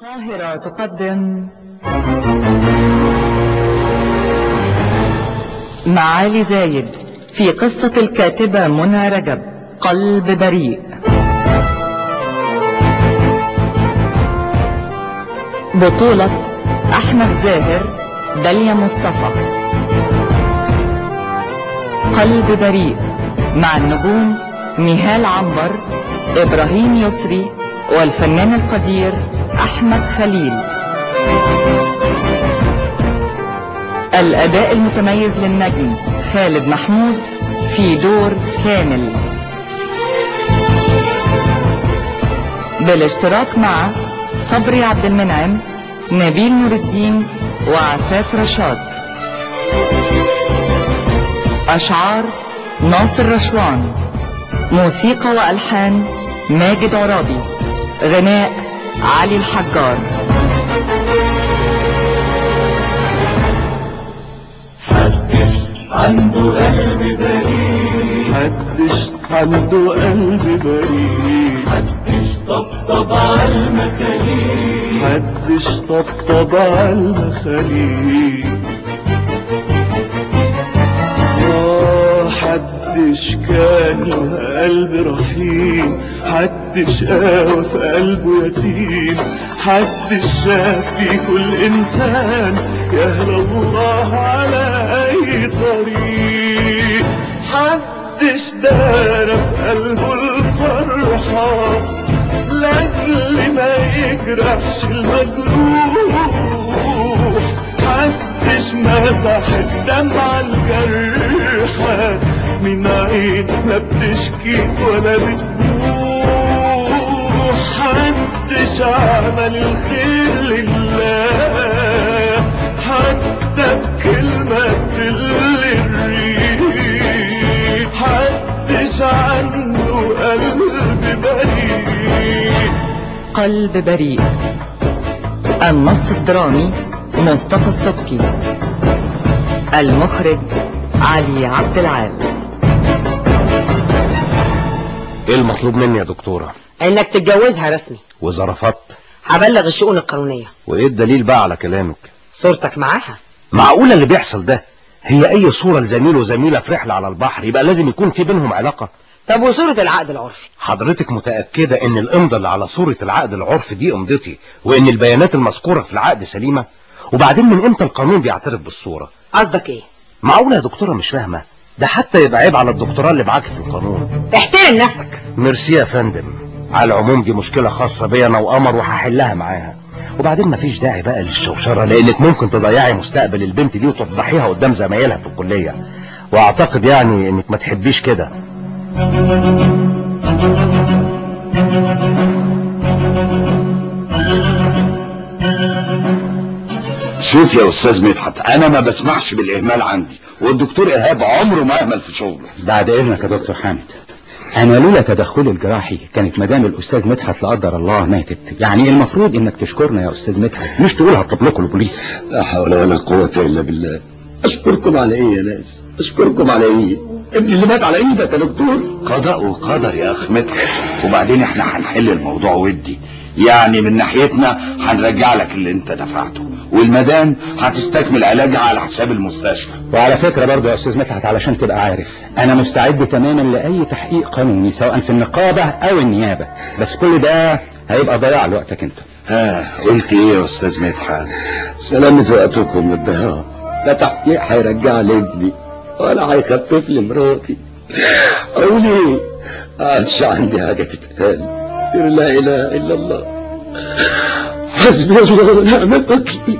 القاهرة تقدم معالي زايد في قصة الكاتبة منى رجب قلب بريء بطولة أحمد زاهر داليا مصطفى قلب بريء مع النجوم نهال عنبر إبراهيم يسري والفنان القدير أحمد خليل الأداء المتميز للنجم خالد محمود في دور كامل بالاشتراك مع صبري عبد المنعم نبيل نور الدين وعفاف رشاد أشعار ناصر رشوان موسيقى وألحان ماجد عرابي غناء علي الحجار حدش عنده قلب بريء محدش عنده قلب بريء حدش طبطب على المخاليق محدش طبطب على المخاليق آه حدش كان له قلب رحيم حدش قاوى في قلبه يتيم حدش شاف في كل انسان يهلا الله على اي طريق حدش دار في قلبه الفرحة لاجل ما يجرحش المجروح محدش مسح الدمعة الجرحة من عين لا بتشكي ولا بتبوح محدش عمل الخير لله حتى بكلمة تل الريح محدش عنده قلب بريء قلب بريء النص الدرامي مصطفى السبكي المخرج علي عبد العال ايه المطلوب مني يا دكتورة انك تتجوزها رسمي واذا رفضت هبلغ الشؤون القانونية وايه الدليل بقى على كلامك صورتك معاها معقولة اللي بيحصل ده هي اي صورة لزميل وزميلة في رحلة على البحر يبقى لازم يكون في بينهم علاقة طب وصورة العقد العرفي حضرتك متأكدة ان الامضة اللي على صورة العقد العرفي دي امضتي وان البيانات المذكورة في العقد سليمة وبعدين من امتى القانون بيعترف بالصورة قصدك ايه معقولة يا دكتورة مش فاهمة ده حتى يبقى عيب على الدكتوراه اللي معاك في القانون احترم نفسك ميرسي يا فندم على العموم دي مشكلة خاصة بيا انا وقمر وهحلها معاها وبعدين مفيش داعي بقى للشوشرة لانك ممكن تضيعي مستقبل البنت دي وتفضحيها قدام زمايلها في الكلية واعتقد يعني انك ما تحبيش كده شوف يا استاذ مدحت انا ما بسمحش بالاهمال عندي والدكتور ايهاب عمره ما اهمل في شغله بعد اذنك يا دكتور حامد انا لولا تدخلي الجراحي كانت مدام الاستاذ مدحت لا قدر الله ماتت يعني المفروض انك تشكرنا يا استاذ مدحت مش تقول هطلب لكم البوليس لا حول ولا قوه الا بالله اشكركم على ايه يا ناس اشكركم على ايه ابني اللي مات على ايدك يا دكتور قضاء وقدر يا اخ مدحت وبعدين احنا هنحل الموضوع ودي يعني من ناحيتنا هنرجع لك اللي انت دفعته والمدام هتستكمل علاجها على حساب المستشفى وعلى فكرة برضه يا استاذ مدحت علشان تبقى عارف انا مستعد تماما لاي تحقيق قانوني سواء في النقابة او النيابة بس كل ده هيبقى ضياع لوقتك انت ها قلت ايه يا استاذ مدحت سلامة وقتكم الضياع لا تحقيق هيرجع لي ابني ولا هيخفف لي مراتي اقول ايه عادش عندي حاجة تتقال غير لا اله الا الله حسبي الله ونعم الوكيل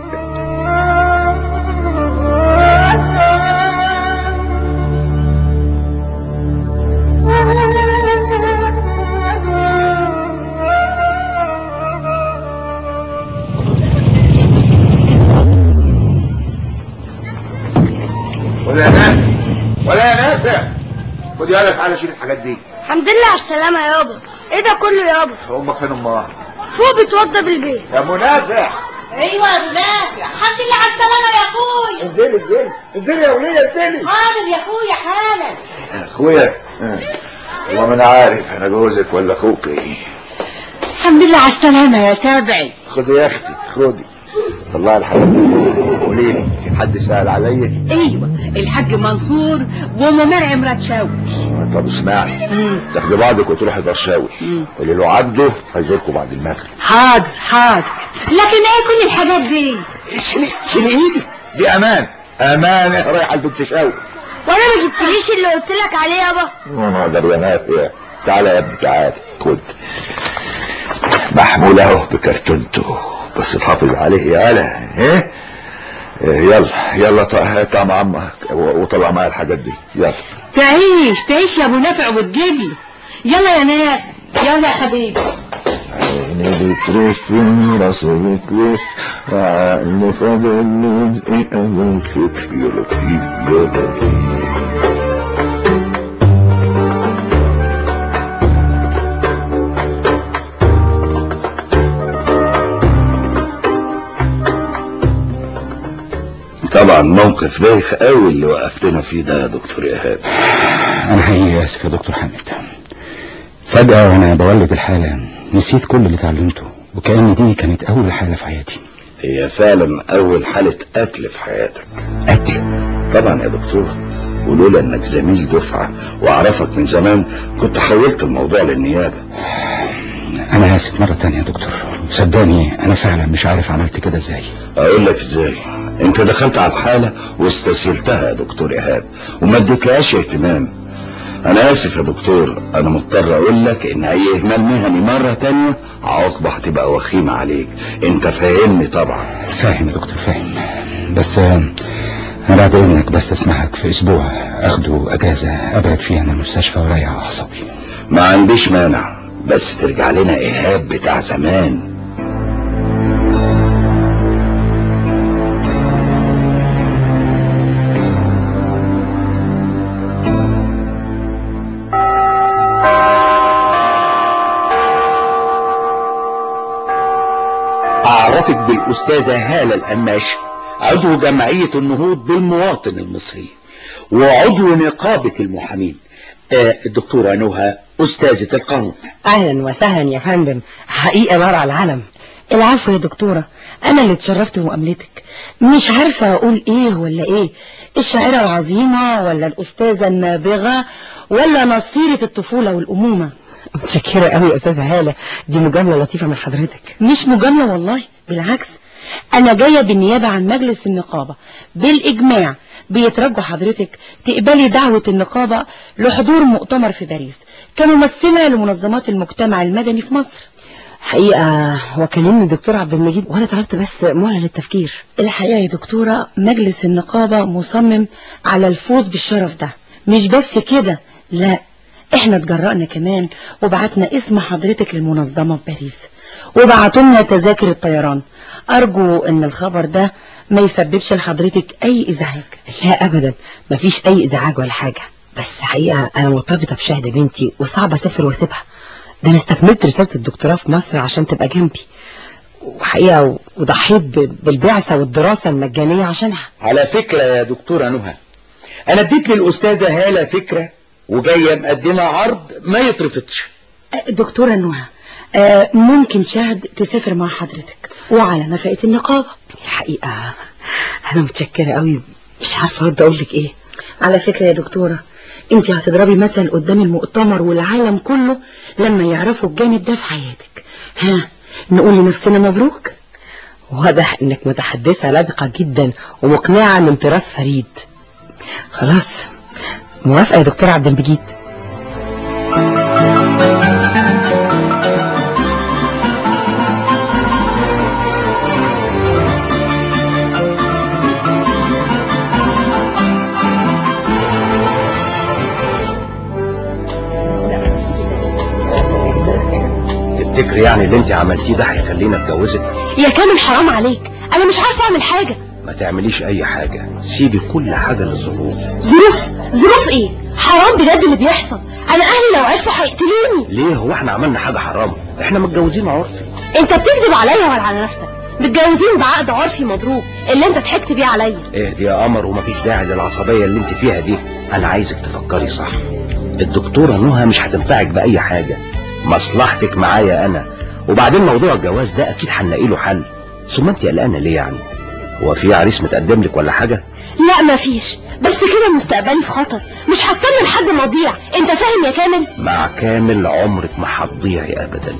ولا يا نافع ولا يا نافع خد يا تعالى شيل الحاجات دي الحمد لله على السلامة يابا ايه ده كله يابا امك فين امها فوق بتوضى بالبيت يا منافع ايوه يا منافع الحمد لله على السلامه يا اخويا انزلي انزلي انزلي يا وليه انزلي حاضر يا اخويا حالا اخويا آه. والله ما انا عارف انا جوزك ولا اخوك ايه الحمد لله على السلامة يا سابعي خدي يا اختي خدي طلعي الحاجات دي قولي لي في حد سأل عليا ايوه الحاج منصور وام مرعي مرات شاوي طب اسمعي مم. تاخدي بعضك وتروحي درشاوي مم. قولي له عبده هيزوركم بعد المغرب حاضر حاضر لكن ايه كل الحاجات دي شيلي شيلي ايدي دي امان امانه رايحه البنت شاوي وانا ما جبتليش اللي قلت لك عليه يابا وانا اقدر يا نافع تعالى يا ابني تعالى خد محمول اهو بكرتونته بس تحافظ عليه يا هلا ايه إيه، يلا يلا طلع طعم عمك و- وطلع معايا الحاجات دي يلا تعيش تعيش يا ابو نافع وتجيب لي يلا يا ناس يلا يا حبيبي عيني بترف راسي بتلف وعقلي فاضل ايه املك يا لطيف يا لطيف طبعا موقف بايخ قوي اللي وقفتنا فيه ده يا دكتور ايهاب انا حقيقي اسف يا دكتور حامد فجأة وانا بولد الحالة نسيت كل اللي اتعلمته وكأن دي كانت اول حالة في حياتي هي فعلا اول حالة قتل في حياتك قتل طبعا يا دكتور ولولا انك زميل دفعة واعرفك من زمان كنت حولت الموضوع للنيابة انا اسف مرة تانية يا دكتور صدقني انا فعلا مش عارف عملت كده ازاي اقول لك ازاي انت دخلت على الحالة واستسهلتها يا دكتور ايهاب وما اديتلهاش اهتمام انا اسف يا دكتور انا مضطر اقول لك ان اي اهمال مهني مرة تانية عقبة هتبقى وخيمة عليك انت فاهمني طبعا فاهم يا دكتور فاهم بس آه، انا بعد اذنك بس اسمعك في اسبوع اخده اجازة ابعد فيها عن المستشفى واريح اعصابي ما عنديش مانع بس ترجع لنا ايهاب بتاع زمان أعرفك بالأستاذة هالة القماش عضو جمعية النهوض بالمواطن المصري وعضو نقابة المحامين آه، الدكتورة نهى أستاذة القانون اهلا وسهلا يا فندم حقيقة نار على العلم العفو يا دكتورة أنا اللي اتشرفت بمقابلتك مش عارفة أقول إيه ولا إيه الشاعرة العظيمة ولا الأستاذة النابغة ولا نصيرة الطفولة والأمومة متشكرة قوي يا استاذة هالة دي مجاملة لطيفة من حضرتك مش مجاملة والله بالعكس أنا جاية بالنيابة عن مجلس النقابة بالإجماع بيترجوا حضرتك تقبلي دعوة النقابة لحضور مؤتمر في باريس كممثلة لمنظمات المجتمع المدني في مصر حقيقة هو كلمني الدكتور عبد المجيد وانا طلبت بس مهلة للتفكير الحقيقة يا دكتورة مجلس النقابة مصمم على الفوز بالشرف ده مش بس كده لا احنا اتجرأنا كمان وبعتنا اسم حضرتك للمنظمة في باريس وبعتوا لنا تذاكر الطيران ارجو ان الخبر ده ما يسببش لحضرتك اي ازعاج لا ابدا مفيش اي ازعاج ولا حاجة بس حقيقة انا مرتبطة بشهد بنتي وصعب اسافر واسيبها ده انا استكملت رسالة الدكتوراه في مصر عشان تبقى جنبي وحقيقة وضحيت ب- بالبعثة والدراسة المجانية عشانها على فكرة يا دكتورة نهى أنا اديت للأستاذة هالة فكرة وجاية مقدمة عرض ما يترفضش دكتورة نهى آه، ممكن شهد تسافر مع حضرتك وعلى نفقة النقابة الحقيقة انا متشكرة قوي مش عارفة ارد اقول لك ايه على فكرة يا دكتورة انت هتضربي مثل قدام المؤتمر والعالم كله لما يعرفوا الجانب ده في حياتك ها نقول لنفسنا مبروك واضح انك متحدثة لبقة جدا ومقنعة من طراز فريد خلاص موافقة يا دكتور عبد المجيد تفتكر يعني اللي انت عملتيه ده هيخليني اتجوزك يا كامل حرام عليك انا مش عارفة اعمل حاجة ما تعمليش اي حاجة سيبي كل حاجة للظروف ظروف ظروف ايه حرام بجد اللي بيحصل انا اهلي لو عرفوا هيقتلوني ليه هو احنا عملنا حاجة حرام احنا متجوزين عرفي انت بتكذب عليا ولا على نفسك متجوزين بعقد عرفي مضروب اللي انت ضحكت بيه عليا اهدي يا قمر ومفيش داعي للعصبية اللي انت فيها دي انا عايزك تفكري صح الدكتورة نهى مش هتنفعك بأي حاجة مصلحتك معايا انا وبعدين موضوع الجواز ده اكيد هنلاقي له حل ثم انت قلقانه ليه يعني هو في عريس متقدم لك ولا حاجه لا مفيش بس كده مستقبلي في خطر مش هستنى لحد ما اضيع انت فاهم يا كامل مع كامل عمرك ما هتضيعي ابدا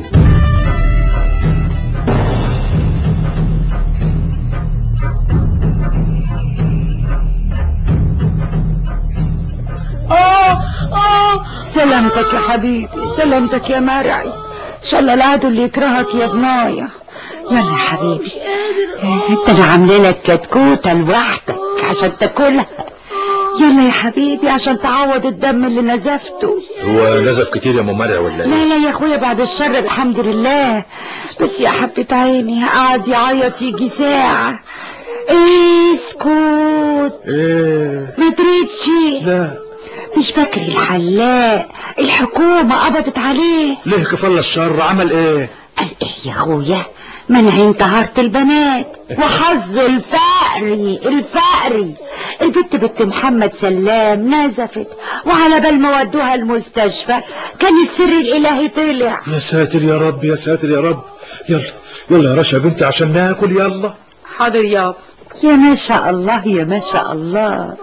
اه اه سلامتك يا حبيبي سلامتك يا مرعي ان شاء الله العدو اللي يكرهك يا بنايا يلا يا حبيبي انت انا عامله لك كتكوته لوحدك عشان تاكلها يلا يا حبيبي عشان تعوض الدم اللي نزفته هو نزف كتير يا ام مرعي ولا لا ايه لا يا اخويا بعد الشر الحمد لله بس يا حبة عيني قعد يعيط يجي ساعة اسكت ايه ما دريتش لا مش بكري الحلاق الحكومة قبضت عليه ليه كفل الشر عمل ايه قال ايه يا اخويا منعين طهارة البنات وحظه الفقري الفقري البت بنت محمد سلام نزفت وعلى بال ما ودوها المستشفى كان السر الالهي طلع يا ساتر يا رب يا ساتر يا رب يلا يلا يا رشا بنتي عشان ناكل يلا حاضر يابا يا ما شاء الله يا ما شاء الله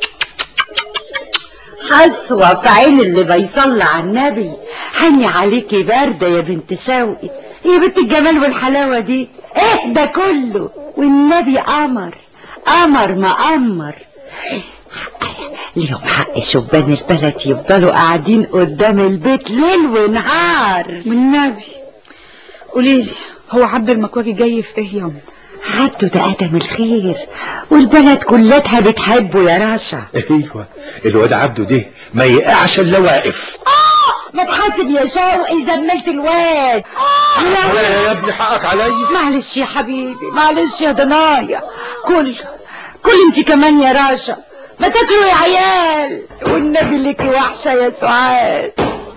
حسوة في عين اللي بيصلى على النبي حني عليكي باردة يا بنت شوقي يا بنت الجمال والحلاوة دي ايه ده كله والنبي قمر قمر ما قمر ليهم حق شبان البلد يفضلوا قاعدين قدام البيت ليل ونهار والنبي قوليلي هو عبد المكواجي جاي في ايه يوم عبده ده ادم الخير والبلد كلتها بتحبه يا رشا ايوه الواد عبده ده ما يقعش الا واقف ما تحاسب يا شوقي زملت الواد لا يا ابني حقك عليا معلش يا حبيبي معلش يا ضنايا كل كل انت كمان يا راشا ما تاكلوا يا عيال والنبي لك وحشه يا سعاد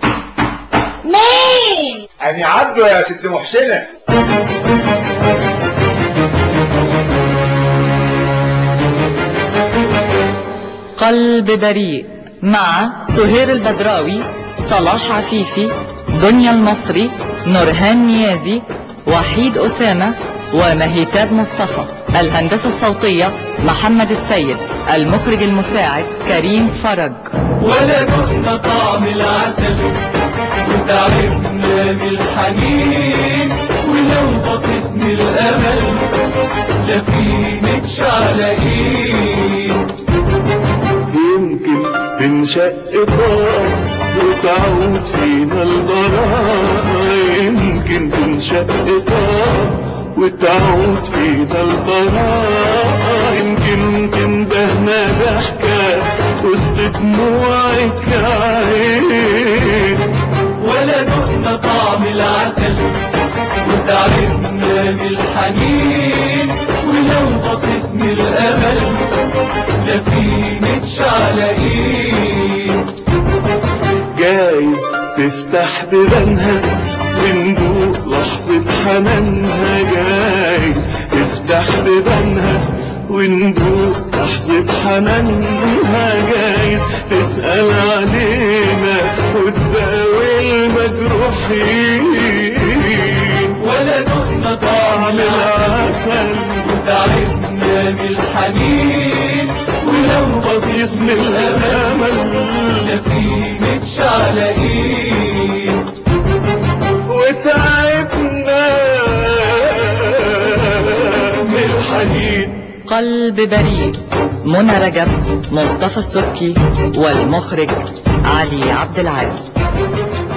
مين أنا عبده يا ست محسنة قلب بريء مع سهير البدراوي صلاح عفيفي دنيا المصري نورهان نيازي وحيد أسامة ومهيتاب مصطفى الهندسة الصوتية محمد السيد المخرج المساعد كريم فرج ولا دقنا طعم العسل وتعبنا بالحنين ولو باصص من الامل لا في متشعلقين يمكن تنشق طاق وتعود فينا البراءة يمكن تنشق طاق وتعود فينا البراءة يمكن تندهنا ضحكة وسط دموعك عين ولا دقنا طعم العسل وتعبنا بالحنين ولو باصص من الامل لا في متشعلقين جايز تفتح بيبانها وندوق لحظة حنانها جايز تفتح بيبانها وندوق لحظة حنانها جايز تسأل علينا وتداوي المجروحين ولا دقنا طعم العسل وتعبنا بالحنين ولو بصيص من الأمل لا في متشعلقين وتعبنا من الحنين قلب بريء منى رجب مصطفى السبكي والمخرج علي عبد العال